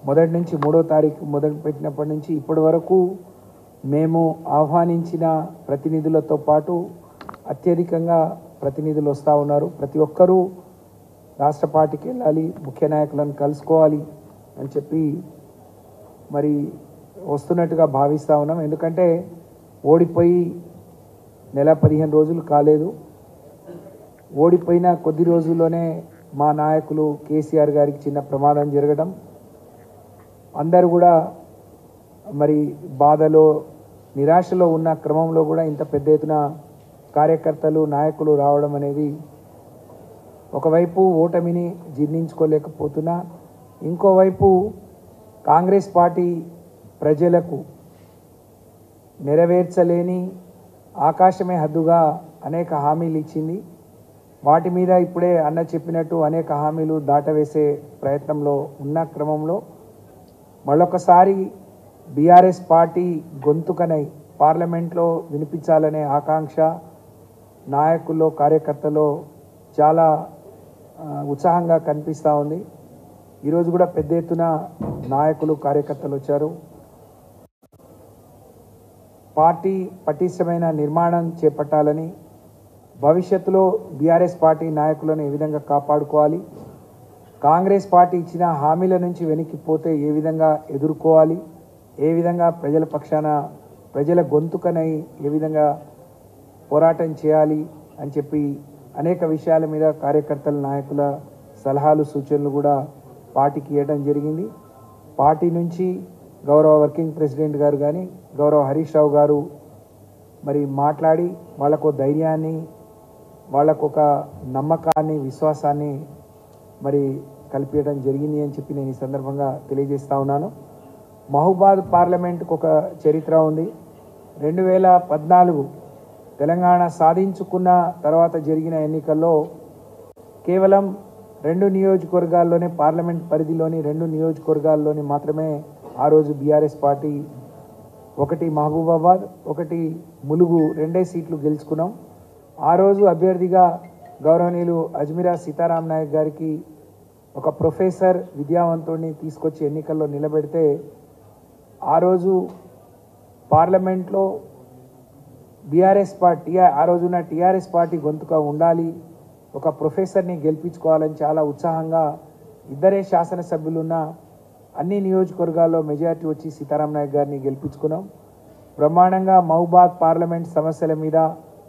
మొదటి నుంచి మూడో తారీఖు మొదలు పెట్టినప్పటి నుంచి ఇప్పటి వరకు మేము ఆహ్వానించిన ప్రతినిధులతో పాటు అత్యధికంగా ప్రతినిధులు వస్తూ ఉన్నారు ప్రతి ఒక్కరూ రాష్ట్ర పార్టీకి వెళ్ళాలి ముఖ్య నాయకులను కలుసుకోవాలి అని చెప్పి మరి వస్తున్నట్టుగా భావిస్తూ ఉన్నాం ఎందుకంటే ఓడిపోయి నెల పదిహేను రోజులు కాలేదు ఓడిపోయిన కొద్ది రోజుల్లోనే మా నాయకులు కేసీఆర్ గారికి చిన్న ప్రమాదం జరగడం అందరూ కూడా మరి బాధలో నిరాశలో ఉన్న క్రమంలో కూడా ఇంత పెద్ద ఎత్తున కార్యకర్తలు నాయకులు రావడం అనేది ఒకవైపు ఓటమిని జీర్ణించుకోలేకపోతున్నా ఇంకోవైపు కాంగ్రెస్ పార్టీ ప్రజలకు నెరవేర్చలేని ఆకాశమే హద్దుగా అనేక హామీలు ఇచ్చింది వాటి మీద ఇప్పుడే అన్న చెప్పినట్టు అనేక హామీలు దాటవేసే ప్రయత్నంలో ఉన్న క్రమంలో మళ్ళొకసారి బీఆర్ఎస్ పార్టీ గొంతుకనై పార్లమెంట్లో వినిపించాలనే ఆకాంక్ష నాయకుల్లో కార్యకర్తలో చాలా ఆ, ఉత్సాహంగా కనిపిస్తూ ఉంది ఈరోజు కూడా పెద్ద ఎత్తున నాయకులు కార్యకర్తలు వచ్చారు పార్టీ పటిష్టమైన నిర్మాణం చేపట్టాలని భవిష్యత్తులో బీఆర్ఎస్ పార్టీ నాయకులను ఏ విధంగా కాపాడుకోవాలి కాంగ్రెస్ పార్టీ ఇచ్చిన హామీల నుంచి వెనక్కిపోతే ఏ విధంగా ఎదుర్కోవాలి ఏ విధంగా ప్రజల పక్షాన ప్రజల గొంతుకనై ఏ విధంగా పోరాటం చేయాలి అని చెప్పి అనేక విషయాల మీద కార్యకర్తల నాయకుల సలహాలు సూచనలు కూడా పార్టీకి ఇవ్వడం జరిగింది పార్టీ నుంచి గౌరవ వర్కింగ్ ప్రెసిడెంట్ గారు కానీ గౌరవ హరీష్ రావు గారు మరి మాట్లాడి వాళ్ళకు ధైర్యాన్ని వాళ్ళకు ఒక నమ్మకాన్ని విశ్వాసాన్ని మరి కల్పించడం జరిగింది అని చెప్పి నేను ఈ సందర్భంగా తెలియజేస్తా ఉన్నాను మహబూబాద్ పార్లమెంట్కు ఒక చరిత్ర ఉంది రెండు వేల పద్నాలుగు తెలంగాణ సాధించుకున్న తర్వాత జరిగిన ఎన్నికల్లో కేవలం రెండు నియోజకవర్గాల్లోనే పార్లమెంట్ పరిధిలోని రెండు నియోజకవర్గాల్లోని మాత్రమే ఆ రోజు బీఆర్ఎస్ పార్టీ ఒకటి మహబూబాబాద్ ఒకటి ములుగు రెండే సీట్లు గెలుచుకున్నాం ఆ రోజు అభ్యర్థిగా గౌరవనీయులు అజ్మీరా సీతారాం నాయక్ గారికి ఒక ప్రొఫెసర్ విద్యావంతుడిని తీసుకొచ్చి ఎన్నికల్లో నిలబెడితే ఆ రోజు పార్లమెంట్లో బీఆర్ఎస్ పార్టీ ఆ రోజున టీఆర్ఎస్ పార్టీ గొంతుగా ఉండాలి ఒక ప్రొఫెసర్ని గెలిపించుకోవాలని చాలా ఉత్సాహంగా ఇద్దరే శాసనసభ్యులున్న అన్ని నియోజకవర్గాల్లో మెజారిటీ వచ్చి సీతారాం నాయక్ గారిని గెలిపించుకున్నాం బ్రహ్మాండంగా మహబాద్ పార్లమెంట్ సమస్యల మీద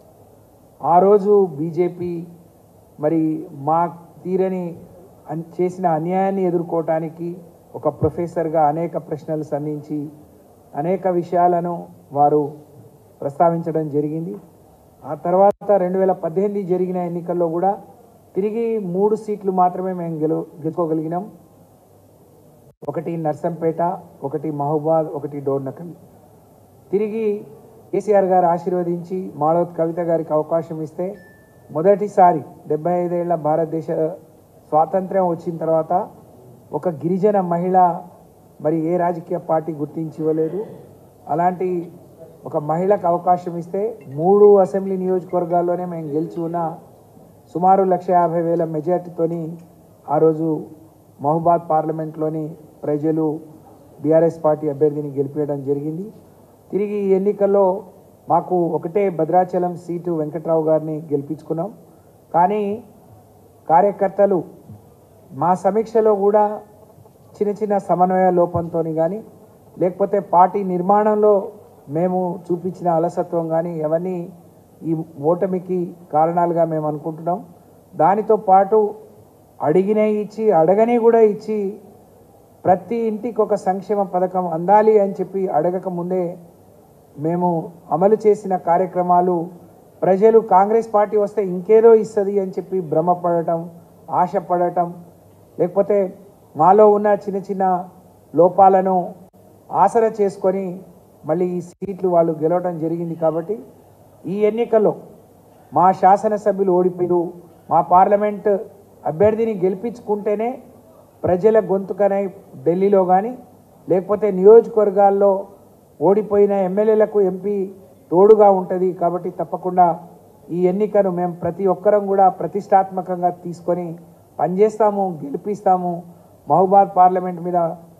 ఆ రోజు బీజేపీ మరి మా తీరని అన్- చేసిన అన్యాయాన్ని ఎదుర్కోవటానికి ఒక ప్రొఫెసర్గా అనేక ప్రశ్నలు సంధించి అనేక విషయాలను వారు ప్రస్తావించడం జరిగింది ఆ తర్వాత రెండు వేల పద్దెనిమిది జరిగిన ఎన్నికల్లో కూడా తిరిగి మూడు సీట్లు మాత్రమే మేము గెలు గెలుచుకోగలిగినాం ఒకటి నర్సంపేట ఒకటి మహబాద్ ఒకటి డోర్నకల్ తిరిగి కేసీఆర్ గారు ఆశీర్వదించి మాళవత్ కవిత గారికి అవకాశం ఇస్తే మొదటిసారి డెబ్బై ఐదేళ్ల భారతదేశ స్వాతంత్ర్యం వచ్చిన తర్వాత ఒక గిరిజన మహిళ మరి ఏ రాజకీయ పార్టీ గుర్తించి ఇవ్వలేదు అలాంటి ఒక మహిళకు అవకాశం ఇస్తే మూడు అసెంబ్లీ నియోజకవర్గాల్లోనే మేము గెలిచి ఉన్న సుమారు లక్ష యాభై వేల మెజార్టీతోని ఆ రోజు మహబాద్ పార్లమెంట్లోని ప్రజలు బీఆర్ఎస్ పార్టీ అభ్యర్థిని గెలిపించడం జరిగింది తిరిగి ఈ ఎన్నికల్లో మాకు ఒకటే భద్రాచలం సీటు వెంకట్రావు గారిని గెలిపించుకున్నాం కానీ కార్యకర్తలు మా సమీక్షలో కూడా చిన్న చిన్న సమన్వయ లోపంతో కానీ లేకపోతే పార్టీ నిర్మాణంలో మేము చూపించిన అలసత్వం కానీ అవన్నీ ఈ ఓటమికి కారణాలుగా మేము అనుకుంటున్నాం దానితో పాటు అడిగినే ఇచ్చి అడగని కూడా ఇచ్చి ప్రతి ఇంటికి ఒక సంక్షేమ పథకం అందాలి అని చెప్పి అడగక ముందే మేము అమలు చేసిన కార్యక్రమాలు ప్రజలు కాంగ్రెస్ పార్టీ వస్తే ఇంకేదో ఇస్తుంది అని చెప్పి భ్రమపడటం ఆశపడటం లేకపోతే మాలో ఉన్న చిన్న చిన్న లోపాలను ఆసరా చేసుకొని మళ్ళీ ఈ సీట్లు వాళ్ళు గెలవడం జరిగింది కాబట్టి ఈ ఎన్నికల్లో మా శాసనసభ్యులు ఓడిపోయారు మా పార్లమెంట్ అభ్యర్థిని గెలిపించుకుంటేనే ప్రజల గొంతుకనై ఢిల్లీలో కానీ లేకపోతే నియోజకవర్గాల్లో ఓడిపోయిన ఎమ్మెల్యేలకు ఎంపీ తోడుగా ఉంటుంది కాబట్టి తప్పకుండా ఈ ఎన్నికను మేము ప్రతి ఒక్కరం కూడా ప్రతిష్టాత్మకంగా తీసుకొని పనిచేస్తాము గెలిపిస్తాము మహబాద్ పార్లమెంట్ మీద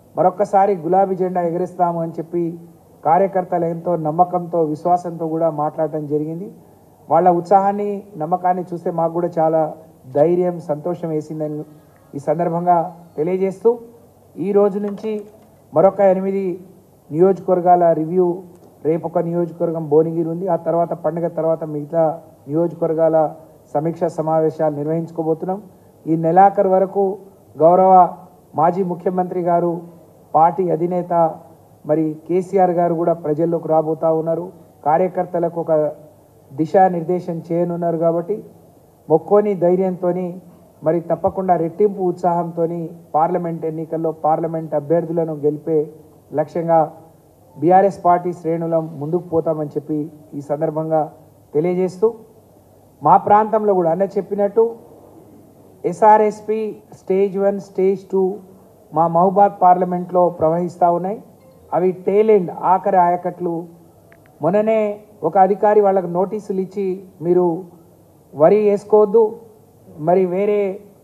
మరొక్కసారి గులాబీ జెండా ఎగరేస్తాము అని చెప్పి కార్యకర్తలు ఎంతో నమ్మకంతో విశ్వాసంతో కూడా మాట్లాడటం జరిగింది వాళ్ళ ఉత్సాహాన్ని నమ్మకాన్ని చూస్తే మాకు కూడా చాలా ధైర్యం సంతోషం వేసిందని ఈ సందర్భంగా తెలియజేస్తూ ఈ రోజు నుంచి మరొక ఎనిమిది నియోజకవర్గాల రివ్యూ రేపు ఒక నియోజకవర్గం భువనగిరి ఉంది ఆ తర్వాత పండుగ తర్వాత మిగతా నియోజకవర్గాల సమీక్షా సమావేశాలు నిర్వహించుకోబోతున్నాం ఈ నెలాఖరు వరకు గౌరవ మాజీ ముఖ్యమంత్రి గారు పార్టీ అధినేత మరి కేసీఆర్ గారు కూడా ప్రజల్లోకి రాబోతా ఉన్నారు కార్యకర్తలకు ఒక దిశానిర్దేశం చేయనున్నారు కాబట్టి మొక్కోని ధైర్యంతో మరి తప్పకుండా రెట్టింపు ఉత్సాహంతో పార్లమెంట్ ఎన్నికల్లో పార్లమెంట్ అభ్యర్థులను గెలిపే లక్ష్యంగా బీఆర్ఎస్ పార్టీ శ్రేణులం ముందుకు పోతామని చెప్పి ఈ సందర్భంగా తెలియజేస్తూ మా ప్రాంతంలో కూడా అన్న చెప్పినట్టు SRSP stage one stage two మా మహబాద్ పార్లమెంట్లో ప్రవహిస్తూ ఉన్నాయి అవి టేల్ ఎండ్ ఆఖరి ఆయకట్లు మొన్ననే ఒక అధికారి వాళ్ళకు నోటీసులు ఇచ్చి మీరు వరి వేసుకోవద్దు మరి వేరే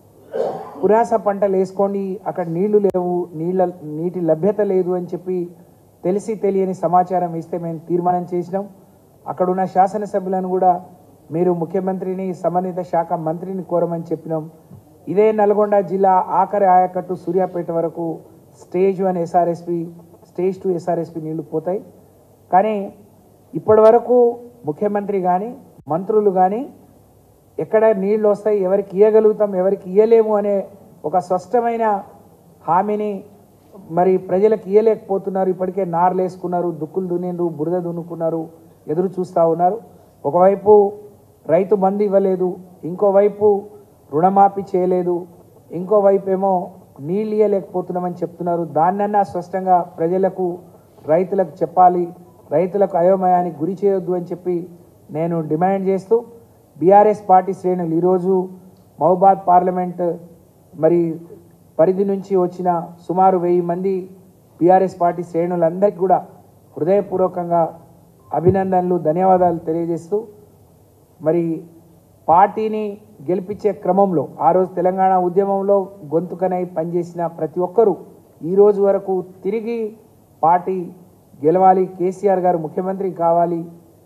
పురాస పంటలు వేసుకోండి అక్కడ నీళ్లు లేవు నీళ్ళ నీటి లభ్యత లేదు అని చెప్పి తెలిసి తెలియని సమాచారం ఇస్తే మేము తీర్మానం చేసినాం అక్కడ ఉన్న శాసనసభ్యులను కూడా మీరు ముఖ్యమంత్రిని సంబంధిత శాఖ మంత్రిని కోరమని చెప్పినాం ఇదే నల్గొండ జిల్లా ఆఖరి ఆయకట్టు సూర్యాపేట వరకు stage one SRSP stage two SRSP నీళ్లు పోతాయి కానీ ఇప్పటి వరకు ముఖ్యమంత్రి కానీ మంత్రులు కానీ ఎక్కడ నీళ్ళు వస్తాయి ఎవరికి ఇవ్వగలుగుతాం ఎవరికి ఇవ్వలేము అనే ఒక స్పష్టమైన హామీని మరి ప్రజలకు ఇవ్వలేకపోతున్నారు ఇప్పటికే నార్లు వేసుకున్నారు దుక్కులు దున్నిండ్రు బురద దున్నుకున్నారు ఎదురు చూస్తూ ఉన్నారు ఒకవైపు రైతు బంధు ఇవ్వలేదు ఇంకోవైపు రుణమాఫీ చేయలేదు ఇంకోవైపు ఏమో నీళ్ళు ఇవ్వలేకపోతున్నామని చెప్తున్నారు దాన్నన్నా స్పష్టంగా ప్రజలకు రైతులకు చెప్పాలి రైతులకు అయోమయానికి గురి చేయొద్దు అని చెప్పి నేను డిమాండ్ చేస్తూ బీఆర్ఎస్ పార్టీ శ్రేణులు ఈరోజు మహబాద్ పార్లమెంట్ మరి పరిధి నుంచి వచ్చిన సుమారు వెయ్యి మంది బీఆర్ఎస్ పార్టీ శ్రేణులందరికీ కూడా హృదయపూర్వకంగా అభినందనలు ధన్యవాదాలు తెలియజేస్తూ మరి పార్టీని గెలిపించే క్రమంలో ఆ రోజు తెలంగాణ ఉద్యమంలో గొంతుకనై పనిచేసిన ప్రతి ఒక్కరూ ఈ రోజు వరకు తిరిగి పార్టీ గెలవాలి కేసీఆర్ గారు ముఖ్యమంత్రి కావాలి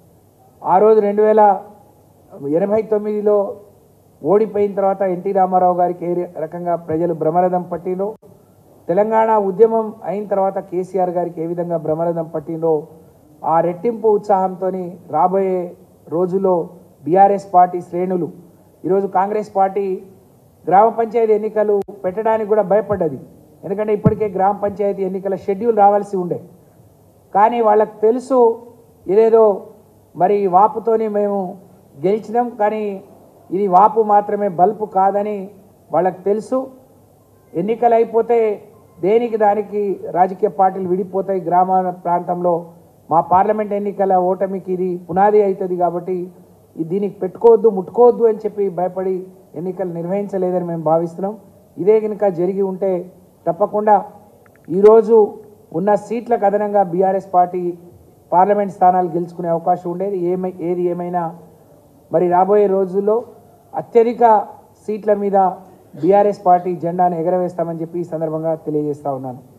ఆ రోజు రెండు వేల ఎనభై తొమ్మిదిలో ఓడిపోయిన తర్వాత ఎన్టీ రామారావు గారికి ఏ రకంగా ప్రజలు బ్రహ్మరథం పట్టిందో తెలంగాణ ఉద్యమం అయిన తర్వాత కేసీఆర్ గారికి ఏ విధంగా బ్రహ్మరథం పట్టిందో ఆ రెట్టింపు ఉత్సాహంతో రాబోయే రోజుల్లో బీఆర్ఎస్ పార్టీ శ్రేణులు ఈరోజు కాంగ్రెస్ పార్టీ గ్రామ పంచాయతీ ఎన్నికలు పెట్టడానికి కూడా భయపడ్డది ఎందుకంటే ఇప్పటికే గ్రామ పంచాయతీ ఎన్నికల షెడ్యూల్ రావాల్సి ఉండే కానీ వాళ్ళకి తెలుసు ఇదేదో మరి వాపుతోని మేము గెలిచినాం కానీ ఇది వాపు మాత్రమే బల్పు కాదని వాళ్ళకి తెలుసు ఎన్నికలు అయిపోతే దేనికి దానికి రాజకీయ పార్టీలు విడిపోతాయి గ్రామ ప్రాంతంలో మా పార్లమెంట్ ఎన్నికల ఓటమికి ఇది పునాది అవుతుంది కాబట్టి ఇది దీనికి పెట్టుకోవద్దు ముట్టుకోవద్దు అని చెప్పి భయపడి ఎన్నికలు నిర్వహించలేదని మేము భావిస్తున్నాం ఇదే కనుక జరిగి ఉంటే తప్పకుండా ఈరోజు ఉన్న సీట్లకు అదనంగా బీఆర్ఎస్ పార్టీ పార్లమెంట్ స్థానాలు గెలుచుకునే అవకాశం ఉండేది ఏమై ఏది ఏమైనా మరి రాబోయే రోజుల్లో అత్యధిక సీట్ల మీద బీఆర్ఎస్ పార్టీ జెండాను ఎగరవేస్తామని చెప్పి ఈ సందర్భంగా తెలియజేస్తా ఉన్నాను